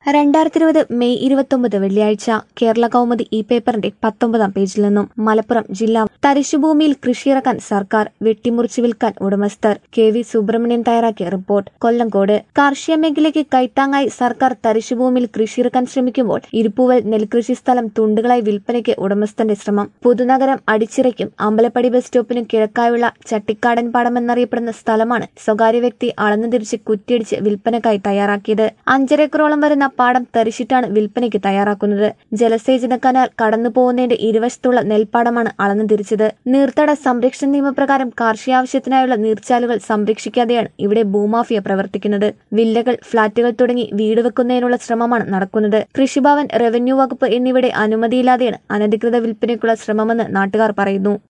രണ്ടായിരത്തി ഇരുപത് മെയ് ഇരുപത്തൊമ്പത് വെള്ളിയാഴ്ച കേരള കൗമുദി ഈ പേപ്പറിന്റെ പത്തൊമ്പതാം പേജിൽ നിന്നും മലപ്പുറം ജില്ലാ തരിശുഭൂമിയിൽ കൃഷിയിറക്കാൻ സർക്കാർ വെട്ടിമുറിച്ചു വിൽക്കാൻ ഉടമസ്ഥർ കെ വി സുബ്രഹ്മണ്യൻ തയ്യാറാക്കിയ റിപ്പോർട്ട് കൊല്ലങ്കോട് കാർഷിക മേഖലയ്ക്ക് കൈത്താങ്ങായി സർക്കാർ തരിശുഭൂമിയിൽ കൃഷിയിറക്കാൻ ശ്രമിക്കുമ്പോൾ ഇരുപ്പൂവൽ നെൽകൃഷി സ്ഥലം തുണ്ടുകളായി വിൽപ്പനയ്ക്ക് ഉടമസ്ഥന്റെ ശ്രമം പുതുനഗരം അടിച്ചിറയ്ക്കും അമ്പലപ്പടി ബസ് സ്റ്റോപ്പിനും കിഴക്കായുള്ള ചട്ടിക്കാടൻ പാടം എന്നറിയപ്പെടുന്ന സ്ഥലമാണ് സ്വകാര്യ വ്യക്തി അളന്നു തിരിച്ച് കുറ്റിയടിച്ച് വിൽപ്പനയ്ക്കായി തയ്യാറാക്കിയത് അഞ്ചരേക്കറോളം വരുന്ന പാടം തരിശിട്ടാണ് വിൽപ്പനയ്ക്ക് തയ്യാറാക്കുന്നത് ജലസേചന കനാൽ കടന്നു പോകുന്നതിന്റെ ഇരുവശത്തുള്ള നെൽപ്പാടമാണ് അളന്നു തിരിച്ചത് നീർത്തട സംരക്ഷണ നിയമപ്രകാരം കാർഷികാവശ്യത്തിനായുള്ള നീർച്ചാലുകൾ സംരക്ഷിക്കാതെയാണ് ഇവിടെ ഭൂമാഫിയ പ്രവർത്തിക്കുന്നത് വില്ലകൾ ഫ്ളാറ്റുകൾ തുടങ്ങി വീട് വെക്കുന്നതിനുള്ള ശ്രമമാണ് നടക്കുന്നത് കൃഷിഭവൻ റവന്യൂ വകുപ്പ് എന്നിവയുടെ അനുമതിയില്ലാതെയാണ് അനധികൃത വിൽപ്പനയ്ക്കുള്ള ശ്രമമെന്ന് നാട്ടുകാർ പറയുന്നു